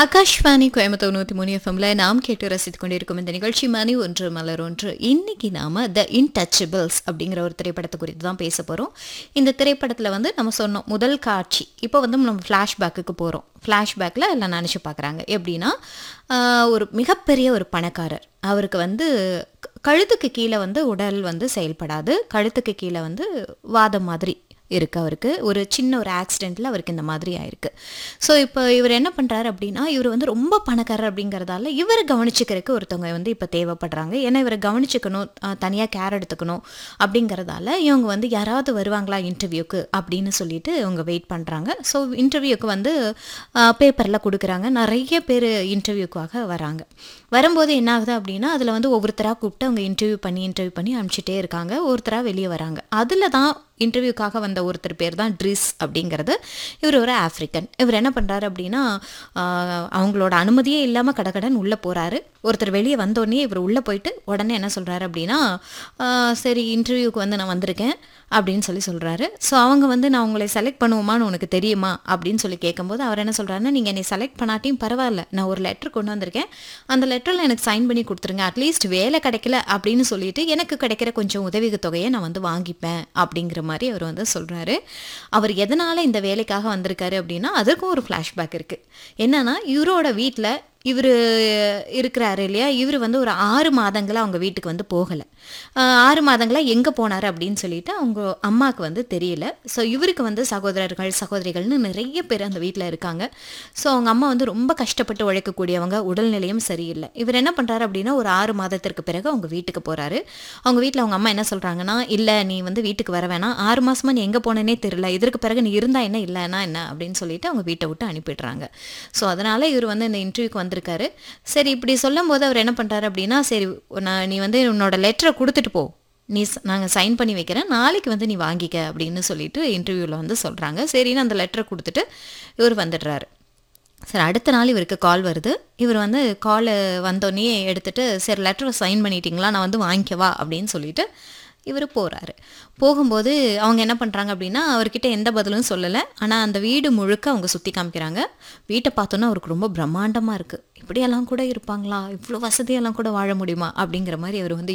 ஆகாஷ்வாணி கோயம்புத்தூர் நூற்றி மூணு எஃப்எம்ல நாம் கேட்டு ரசித்துக் கொண்டிருக்கும் இந்த நிகழ்ச்சி மணி ஒன்று மலர் ஒன்று இன்னைக்கு நாம த இன்டச்சபிள்ஸ் அப்படிங்கிற ஒரு திரைப்படத்தை குறித்து தான் பேச போகிறோம் இந்த திரைப்படத்தில் வந்து நம்ம சொன்னோம் முதல் காட்சி இப்போ வந்து நம்ம ஃப்ளாஷ்பேக்குக்கு போகிறோம் ஃப்ளாஷ்பேக்கில் எல்லாம் நினச்சி பார்க்குறாங்க எப்படின்னா ஆஹ், ஒரு மிகப்பெரிய ஒரு பணக்காரர் அவருக்கு வந்து க- கழுத்துக்கு கீழே வந்து உடல் வந்து செயல்படாது கழுத்துக்கு கீழே வந்து வாதம் மாதிரி இருக்கு அவருக்கு ஒரு சின்ன ஒரு ஆக்சிடெண்ட்டில் அவருக்கு இந்த மாதிரி ஆயிருக்கு ஸோ இப்போ இவர் என்ன பண்ணுறாரு அப்படின்னா இவர் வந்து ரொம்ப பணக்காரர் அப்படிங்கிறதால இவரை கவனிச்சுக்கிறதுக்கு ஒருத்தவங்க வந்து இப்போ தேவைப்படுறாங்க ஏன்னா இவரை கவனிச்சுக்கணும் தனியாக கேர் எடுத்துக்கணும் அப்படிங்கிறதால இவங்க வந்து யாராவது வருவாங்களா இன்டர்வியூக்கு அப்படின்னு சொல்லிட்டு இவங்க வெயிட் பண்ணுறாங்க ஸோ இன்டர்வியூக்கு வந்து பேப்பரில் கொடுக்குறாங்க நிறைய பேர் இன்டர்வியூக்காக வராங்க வரும்போது என்ன ஆகுது அப்படின்னா அதில் வந்து ஒவ்வொருத்தராக கூப்பிட்டு அவங்க இன்டர்வியூ பண்ணி இன்டர்வியூ பண்ணி அனுப்பிச்சிட்டே இருக்காங்க ஒருத்தராக வெளியே வராங்க அதில் தான் இன்டர்வியூக்காக வந்த ஒருத்தர் பேர் தான் ட்ரிஸ் அப்படிங்கிறது இவர் ஒரு ஆஃப்ரிக்கன் இவர் என்ன பண்ணுறாரு அப்படின்னா ஆஹ், அவங்களோட அனுமதியே இல்லாமல் கடகடன் உள்ளே போகிறாரு ஒருத்தர் வெளியே வந்தோடனே இவர் உள்ளே போயிட்டு உடனே என்ன சொல்கிறாரு அப்படின்னா ஆஹ், சரி இன்டர்வியூக்கு வந்து நான் வந்திருக்கேன் அப்படின்னு சொல்லி சொல்கிறாரு ஸோ அவங்க வந்து நான் உங்களை செலக்ட் பண்ணுவோமான்னு உனக்கு தெரியுமா அப்படின்னு சொல்லி கேட்கும்போது அவர் என்ன சொல்கிறாருன்னா நீங்கள் என்னை செலக்ட் பண்ணாட்டியும் பரவாயில்ல நான் ஒரு லெட்டர் கொண்டு வந்திருக்கேன் அந்த லெட்டரில் எனக்கு சைன் பண்ணி கொடுத்துருங்க அட்லீஸ்ட் வேலை கிடைக்கல அப்படின்னு சொல்லிட்டு எனக்கு கிடைக்கிற கொஞ்சம் உதவி தொகையை நான் வந்து வாங்கிப்பேன் அப்படிங்கிற மாதிரி அவர் வந்து சொல்கிறாரு அவர் எதனால் இந்த வேலைக்காக வந்திருக்காரு அப்படின்னா அதற்கும் ஒரு ஃப்ளாஷ்பேக் இருக்குது என்னன்னா இவரோட வீட்டில் இவர் இருக்கிறாரு இல்லையா இவர் வந்து ஒரு ஆறு மாதங்களாக அவங்க வீட்டுக்கு வந்து போகலை ஆறு மாதங்களாக எங்கே போனார் அப்படின்னு சொல்லிட்டு அவங்க அம்மாவுக்கு வந்து தெரியல ஸோ இவருக்கு வந்து சகோதரர்கள் சகோதரிகள்னு நிறைய பேர் அந்த வீட்டில் இருக்காங்க ஸோ அவங்க அம்மா வந்து ரொம்ப கஷ்டப்பட்டு உழைக்கக்கூடியவங்க உடல்நிலையும் சரியில்லை இவர் என்ன பண்ணுறாரு அப்படின்னா ஒரு ஆறு மாதத்திற்கு பிறகு அவங்க வீட்டுக்கு போகிறாரு அவங்க வீட்டில் அவங்க அம்மா என்ன சொல்கிறாங்கன்னா இல்லை நீ வந்து வீட்டுக்கு வர வேணாம் ஆறு மாசமா நீ எங்கே போனேனே தெரியல இதற்கு பிறகு நீ இருந்தா என்ன இல்லைன்னா என்ன அப்படின்னு சொல்லிட்டு அவங்க வீட்டை விட்டு அனுப்பிடுறாங்க ஸோ அதனால இவர் வந்து இந்த இன்டர்வியூக்கு வந்திருக்காரு சரி இப்படி சொல்லும் போது அவர் என்ன பண்ணுறாரு அப்படின்னா சரி நான் நீ வந்து உன்னோட லெட்டரை கொடுத்துட்டு போ நீ நாங்கள் சைன் பண்ணி வைக்கிறேன் நாளைக்கு வந்து நீ வாங்கிக்க அப்படின்னு சொல்லிட்டு இன்டர்வியூவில் வந்து சொல்கிறாங்க சரின்னு அந்த லெட்டரை கொடுத்துட்டு இவர் வந்துடுறாரு சரி அடுத்த நாள் இவருக்கு கால் வருது இவர் வந்து காலை வந்தோடனே எடுத்துட்டு சரி லெட்டரை சைன் பண்ணிட்டீங்களா நான் வந்து வாங்கிக்கவா அப்படின்னு சொல்லிட்டு இவர் போகிறாரு போகும்போது அவங்க என்ன பண்ணுறாங்க அப்படின்னா அவர்கிட்ட எந்த பதிலும் சொல்லலை ஆனால் அந்த வீடு முழுக்க அவங்க சுற்றி காமிக்கிறாங்க வீட்டை பார்த்தோன்னா அவருக்கு ரொம்ப பிரம்மாண்டமாக இருக்குது இப்படியெல்லாம் கூட இருப்பாங்களா இவ்வளோ வசதியெல்லாம் கூட வாழ முடியுமா அப்படிங்கிற மாதிரி அவர் வந்து